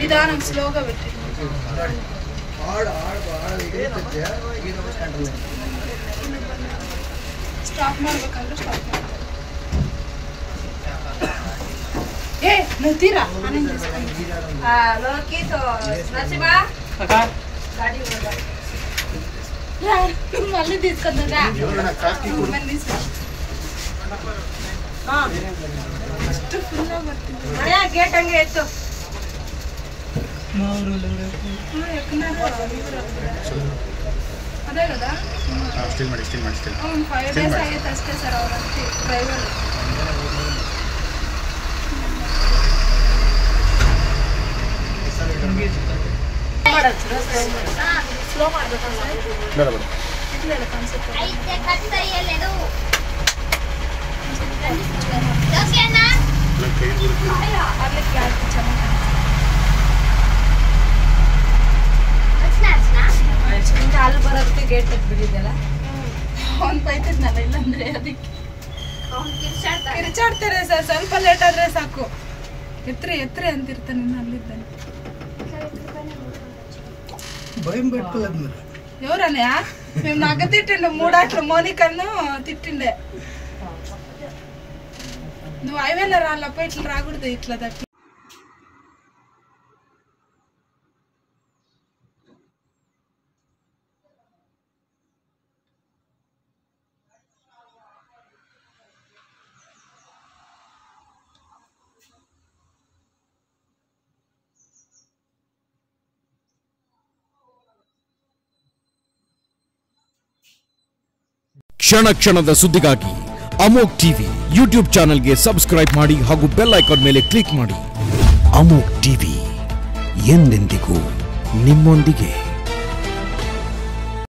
నిదానం స్లోగా పెట్టింది ಸ್ಟಾಪ್ ಮಾಡ್ಬೇಕಾದ್ರೆ ಸ್ಟಾಪ್ ಮಾಡ್ತಾರೆ ಏ ನೀವು ತೀರಾ ಆನಂದ್ ಲೋಕಿತು ನಚಿಮ ಗಾಡಿ ಹೋದ మళ్ళీ తీసుకుందా ಅಷ್ಟು ಫುಲ್ ಬರ್ತೀನಿ ಮನೆಯ ಗೇಟ್ ಹಂಗೆ ಇತ್ತು ಅದೇ కదా ಸ್ಟಿಲ್ ಮಾಡಿ ಸ್ಟಿಲ್ ಮಾಡಿ ಸ್ಟಿಲ್ అవును ఫైవ్ డేస్ అయ్యేది అಷ್ಟೇ సార్ ಅವ್ರಂತೆ ಡ್ರೈವರ್ ಸ್ಲೋ ಮಾಡ್ಬೇಕು ಬೇಡ ಬೇಡ ಇಲ್ಲ ಕಾನ್ಸೆಪ್ಟ್ ಐತೆ ಕತ್ತ ಎಲ್ಲೆದು ಓಕೆನಾ ಕೈ ಬರುತ್ತೆ ಅಲ್ಲಿ ಕ್ಲಾರಿಟಿ ಚೆನ್ನಾಗಿ ಅಚ್ನಾ ಅಚ್ನಾ ನಿಂಗೆ ಅಲ್ಲಿ ಬರೋದಕ್ಕೆ ಗೇಟ್ ಬಿಟ್ಟಿದ್ದಲ್ಲ ಅವ್ನು ಬೈತಿದ್ನಲ್ಲ ಇಲ್ಲಾಂದ್ರೆ ಅದಕ್ಕೆ ಅವ್ನು ಕಿರ್ಚಾಡ್ತಾನೆ ಕಿರ್ಚಾಡ್ತಾರೆ ಸರ್ ಸ್ವಲ್ಪ ಲೇಟ್ ಆದ್ರೆ ಸಾಕು ಎತ್ರೆ ಎತ್ರೆ ಅಂತಿರ್ತಾನೆ ಇನ್ನು ಅಲ್ಲಿದ್ದಾನೆ భయం పెట్టుకోలేదు మీరు ఎవరన్నయ్య మేము నగ్గ తిట్టిండు మూడాట్లు మోనికన్ను తిట్టిండే నువ్వు హైవేలో రాళ్ళప్ప ఇట్లా రాకూడదు ఇట్లా తట్టి ಕ್ಷಣ ಕ್ಷಣದ ಸುದ್ದಿಗಾಗಿ ಅಮೋಕ್ ಟಿವಿ ಯೂಟ್ಯೂಬ್ ಚಾನೆಲ್ಗೆ ಸಬ್ಸ್ಕ್ರೈಬ್ ಮಾಡಿ ಹಾಗೂ ಬೆಲ್ ಐಕಾನ್ ಮೇಲೆ ಕ್ಲಿಕ್ ಮಾಡಿ ಅಮೋಕ್ ಟಿವಿ ಎಂದೆಂದಿಗೂ ನಿಮ್ಮೊಂದಿಗೆ